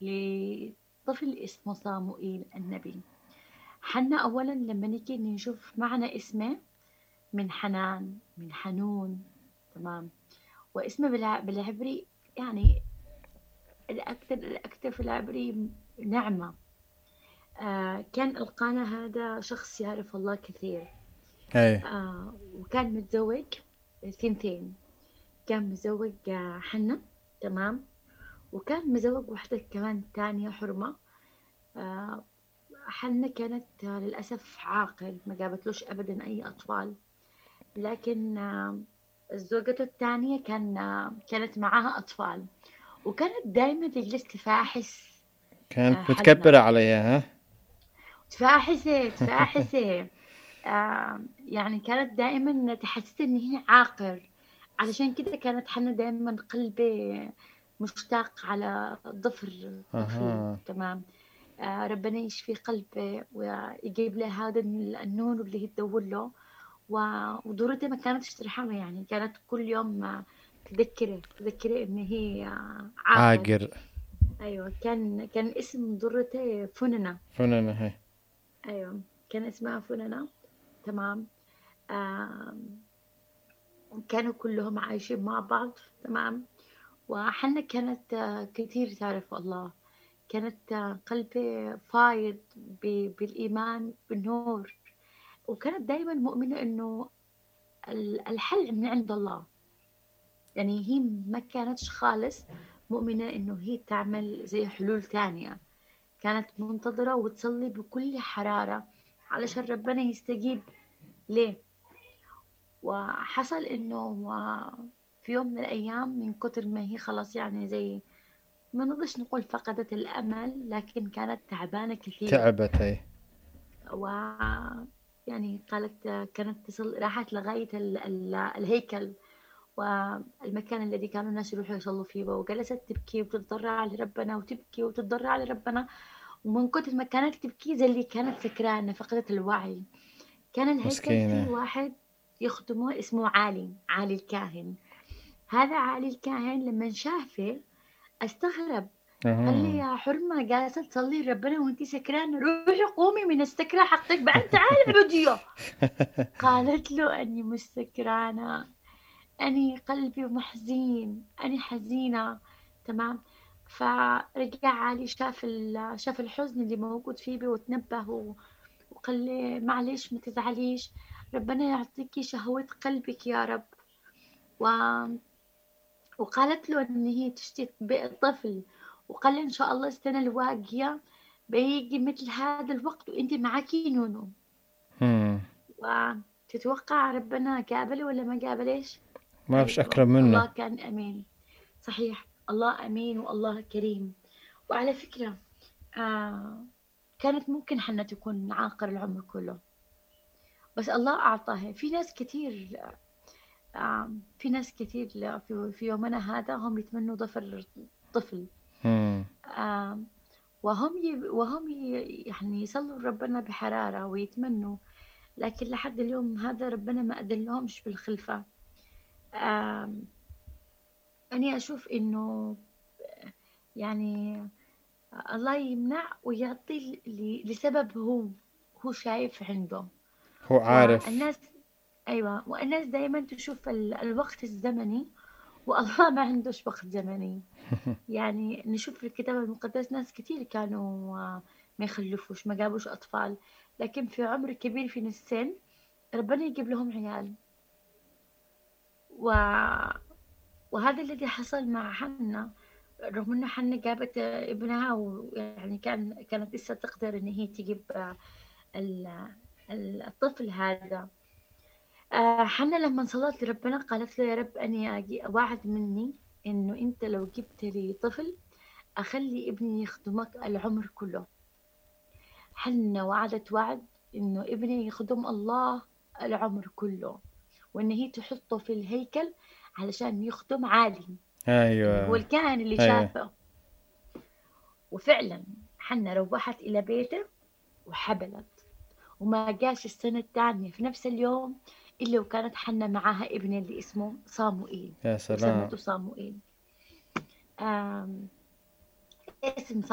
لطفل اسمه صاموئيل النبي حنا أولا لما نيجي نشوف معنى اسمه من حنان من حنون تمام واسمه بالعبري يعني الأكثر الأكثر في العبري نعمة آه كان القانا هذا شخص يعرف الله كثير أي آه وكان متزوج ثنتين كان متزوج آه، حنة تمام وكان مزوج واحدة كمان تانية حرمة آه حنة كانت آه، للأسف عاقل ما جابتلوش أبدا أي أطفال لكن آه زوجته الثانية كان آه، كانت معاها أطفال وكانت دايما تجلس تفاحس كانت آه، متكبرة عليها ها تفاحسة تفاحسة آه يعني كانت دائما تحسسها ان هي عاقر علشان كده كانت حنا دائما قلبي مشتاق على ضفر ضفري أها تمام آه ربنا يشفي قلبي ويجيب له هذا النون اللي هي تدور له و- ودورتها ما كانتش ترحمها يعني كانت كل يوم آه، تذكره تذكره ان هي آه، عاقر عاقر ايوه كان كان اسم ضرته فننة فنانة هي ايوه كان اسمها فننة تمام آم، كانوا كلهم عايشين مع بعض تمام وحنا كانت آه، كثير تعرف الله كانت آه، قلبي فايض ب- بالإيمان بالنور وكانت دائما مؤمنة إنه ال- الحل من عند الله يعني هي ما كانتش خالص مؤمنة إنه هي تعمل زي حلول تانية كانت منتظرة وتصلي بكل حرارة علشان ربنا يستجيب ليه وحصل إنه آه، في يوم من الأيام من كتر ما هي خلاص يعني زي ما نقدرش نقول فقدت الأمل لكن كانت تعبانة كثير تعبت هي و يعني قالت آه، كانت تصل راحت لغاية ال... ال... الهيكل والمكان الذي كانوا الناس يروحوا يصلوا فيه وجلست تبكي وتتضرع لربنا وتبكي وتتضرع لربنا ومن كتر ما كانت تبكي زي اللي كانت سكرانة فقدت الوعي كان الهيكل فيه مسكينة واحد يخدمه اسمه عالي عالي الكاهن هذا عالي الكاهن لما شافه استغرب قال لي أها يا حرمة جالسة تصلي لربنا وانتي سكرانة روحي قومي من السكرة حقك بعد تعالي اعبديه قالت له أني مش سكرانة أني قلبي محزين أني حزينة تمام فرجع علي شاف ال- شاف الحزن اللي موجود فيه وتنبه و- وقال لي معلش ما تزعليش ربنا يعطيكي شهوة قلبك يا رب و... وقالت له ان هي تشتي طفل وقال لي ان شاء الله السنة الواقية بيجي مثل هذا الوقت وانت معاكي نونو مم. وتتوقع ربنا قابله ولا ما قابلش ما فيش أيوة أكرم الله منه كان أمين صحيح الله أمين والله كريم وعلى فكرة آه كانت ممكن حنا تكون عاقر العمر كله بس الله أعطاها في ناس كثير آه في ناس كثير في, في يومنا هذا هم يتمنوا ظفر طفل مم. آه وهم ي... وهم ي... يعني يصلوا ربنا بحرارة ويتمنوا لكن لحد اليوم هذا ربنا ما أذن لهمش بالخلفة آه أنا أشوف إنه يعني الله يمنع ويعطي ل- لسبب هو هو شايف عنده هو عارف والناس أيوة والناس دائما تشوف ال- الوقت الزمني والله ما عندوش وقت زمني يعني نشوف في الكتاب المقدس ناس كتير كانوا آه، ما يخلفوش ما جابوش أطفال لكن في عمر كبير في السن ربنا يجيب لهم عيال و... وهذا الذي حصل مع حنا رغم انه حنا جابت ابنها ويعني كان كانت لسه تقدر ان هي تجيب ال- ال- الطفل هذا آه، حنا لما صلت لربنا قالت له يا رب اني أجي وعد مني انه انت لو جبت لي طفل اخلي ابني يخدمك العمر كله حنا وعدت وعد انه ابني يخدم الله العمر كله وان هي تحطه في الهيكل علشان يخدم عالي اللي هو أيوة الكاهن اللي أيوة شافه وفعلا حنا روحت إلى بيته وحبلت وما جاش السنة الثانية في نفس اليوم إلا وكانت حنا معاها ابن اللي اسمه صاموئيل يا سلام وسمته صاموئيل آم، اسم